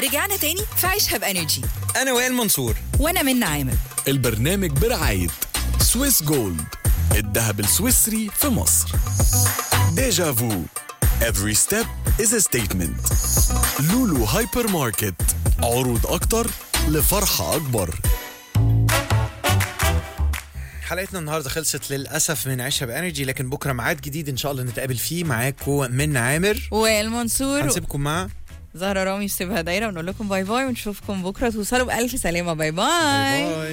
رجعنا تاني في عيشها بانرجي انا وائل منصور وانا من عامر البرنامج برعاية سويس جولد الذهب السويسري في مصر ديجا فو Every step is a statement لولو هايبر ماركت عروض أكتر لفرحة أكبر حلقتنا النهارده خلصت للاسف من عيشها بانرجي لكن بكره ميعاد جديد ان شاء الله نتقابل فيه معاكم من عامر والمنصور هنسيبكم مع زهرة رامي سيبها دايرة ونقول لكم باي باي ونشوفكم بكرة توصلوا بألف سلامة باي باي, باي باي